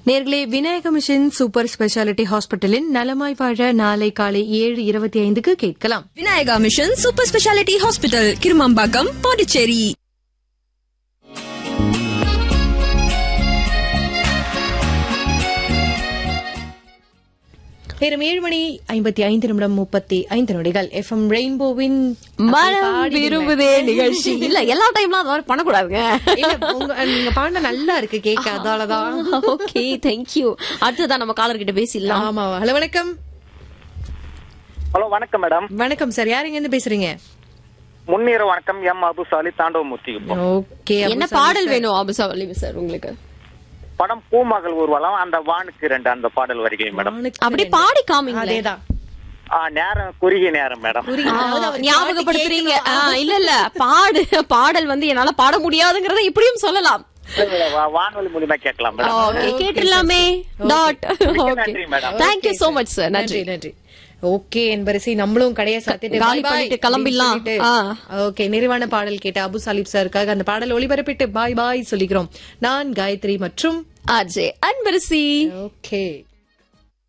நேர்களே Vinayaka mission super speciality ஹாஸ்பிட்டலின் நலமாய் வாழ நாளை காலை ஏழு இருபத்தி ஐந்துக்கு கேட்கலாம் Vinayaka mission super speciality hospital Kirumampakkam Pondicherry நேரம் ஏழு மணி ஐம்பத்தி ஐந்து நிமிடம் முப்பத்தி ஐந்து நொடிகள் எஃப்எம் ரெயின்போவின் மனம் விரும்புதே நிகழ்ச்சி இல்ல எல்லா டைம்லாம் அது மாதிரி பண்ணக்கூடாதுங்க இல்ல, உங்க நீங்க பாடின நல்லா இருக்கு கேட்க அதாலதான் ஓகே தேங்க்யூ அடுத்ததான் நம்ம காலர் கிட்ட பேசிடலாம் ஆமா ஹலோ வணக்கம் ஹலோ வணக்கம் மேடம் வணக்கம் சார் யாருங்க இருந்து பேசுறீங்க முன்னீர வணக்கம் எம் அபுசாலி தாண்டவமூர்த்தி குப்பம் ஓகே என்ன பாடல் வேணும் அபுசா வலிவு சார் உங்களுக்கு படம் பூமகள் ஊர்வலம் அந்த வானுக்கு ரெண்டு அந்த பாடல் வரிகள் மேடம் அப்படி பாடி காமிங்க அதேதான் ஆ, நேரம் குறுகிய நேரம் மேடம் புரியுது. அதாவது அவர் ஞாபகப்படுத்துறீங்க பாட்டு ஆ, இல்ல இல்ல பாடு பாடல் வந்து என்னால பாட முடியாதுங்கறத இப்படியும் சொல்லலாம் வா- வானொலி மூலியமா கேட்கலாம் மேடம் ஓகே கேட்டுடலாமே டாட் ஓகே நன்றி, madam. Thank you so much sir நன்றி நன்றி நன்றி ஓகே என்பரசி நம்மளும் கடைய சாத்திட்டு காலி bye bye பண்ணிட்டு கிளம்பிடலாம். அப்படின்னு சொல்லிட்டு, ஓகே நிறைவான பாடல் கேட்ட அபு சாலிப் சாருக்காக அந்த பாடல் ஒளிபரப்பிட்டு பாய் பாய் சொல்லிக்கிறோம் நான் காயத்ரி மற்றும் ஆர்ஜே அன்பரசி ஓகே